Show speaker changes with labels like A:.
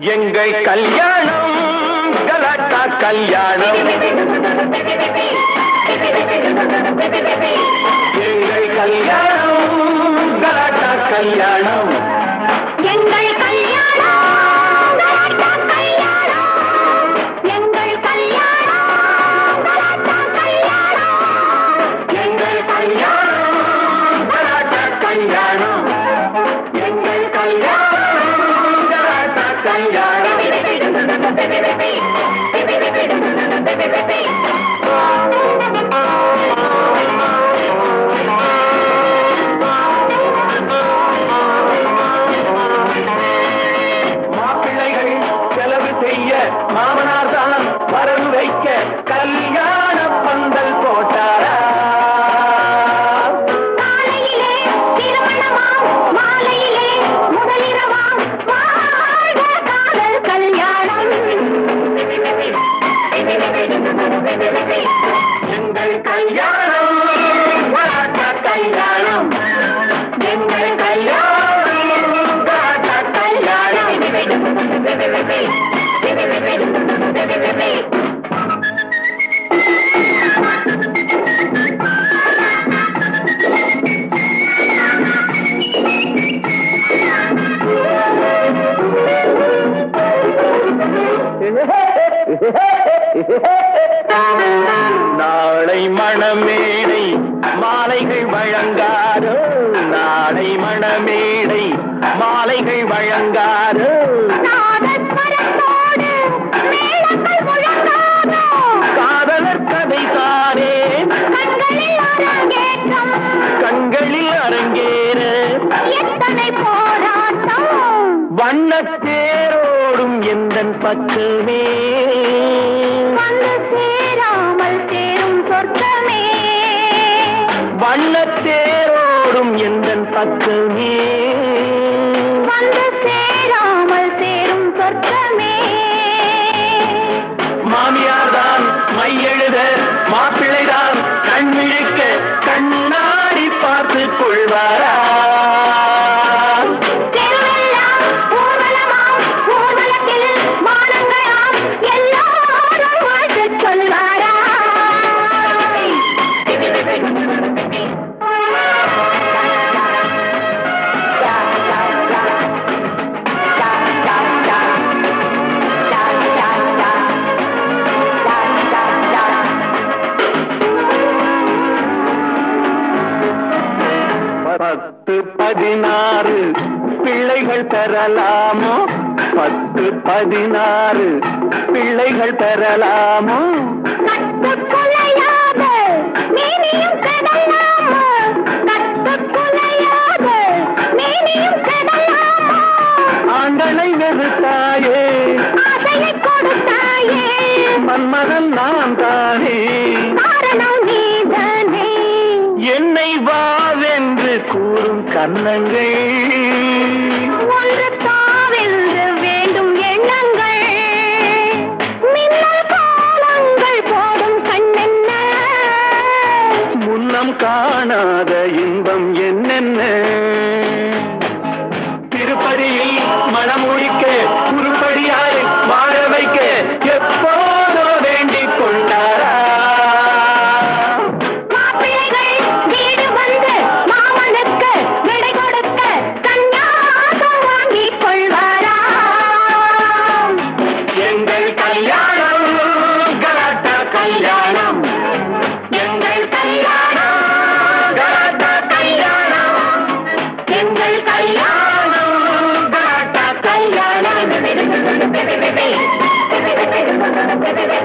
A: எங்கள் கல்யாணம் கலாட்டா கல்யாணம் எங்கள் கல்யாணம் கலாட்டா கல்யாணம்
B: எங்கள் கல்யாணம் கலாட்டா கல்யாணம் எங்கள் கல்யாணம் கலாட்டா கல்யாணம்
A: எங்கள் கல்யாணம் கலாட்டா கல்யாணம் எங்கள் கல்யாணம் கலாட்டா கல்யாணம் மாப்பிள்ளைகள் செலவு செய்ய மாமனார் தான் வரவு வைக்க கல்யாண பந்தல் போட்டாரா
B: காலையிலே திருமணமாம் மாலையிலே முதலிரவாம் வாழ்க காதல் கல்யாணம்
A: எங்கள் கல்யாணம் கலாட்டா கல்யாணம் எங்கள் கல்யாணம் கலாட்டா கல்யாணம் நாளை மணமேடை மாலைகள் வழங்காரோ நாளை மணமேடை மாலைகள் வழங்காரோ
B: நாதஸ்வரத்தோடு மேளங்கள் முழங்காதோ
A: காதலர் கதை தானே
B: கண்களில் அரங்கேற்றம்
A: கண்களில் அரங்கேற
B: எத்தனை போராட்டம்
A: வண்ணத்தேரோடும் எந்தன் பக்கமே
B: வந்து சேராமல் சேரும் சொர்க்கமே
A: வண்ணத்தேரோடும் எந்தன் பக்கமே
B: வந்து சேராமல் சேரும் சொர்க்கமே
A: மாமியார் தான் மையெழுத மாப்பிள்ளை தான் கண்விழிக்க கண்ணாடி பார்த்து கொள்வாரா
B: தெருவெல்லாம் ஊர்வலமாம் ஊர்வலத்தில் மானங்களாம் எல்லாரும் வாழ்த்துச் சொல்வாரா
A: பத்து பதினாறு பிள்ளைகள் பெறலாமோ பத்து பதினாறு பிள்ளைகள் பெறலாமோ
B: கட்டுக்குலையாத மேனியும் கடலாமா கட்டுக்குலையாத மேனியும் கடலாமா
A: ஆண்டனை வெறுத்தாயே
B: ஆசையை கொடுத்தாயே
A: மன்மதன் நான் தானே
B: காரணம் நீதானே
A: என்னை வாவென்று கூறும் கன்னங்கள்
B: ஒன்று தாவென்று வேண்டும் எண்ணங்கள் மின்னல் காலங்கள் போடும் கண்ணென்ன
A: முன்னம் காணாத இன்பம் என்னென்ன திருப்பதியில் மனமுடிக்க உருப்படியாய் வாழ வைக்க எப்போதோ வேண்டிக் கொண்டாரா
B: மாப்பிள்ளைகள் வீடு வந்து மாமனுக்கு விடை கொடுக்க சந்நியாசம் வாங்கிக் கொள்வாரா
A: எங்கள் கல்யாணம் கலாட்டா கல்யாணம் எங்கள் கல்யாணம் கலாட்டா கல்யாணம் எங்கள் கல்யாணம் கலாட்டா கல்யாணம்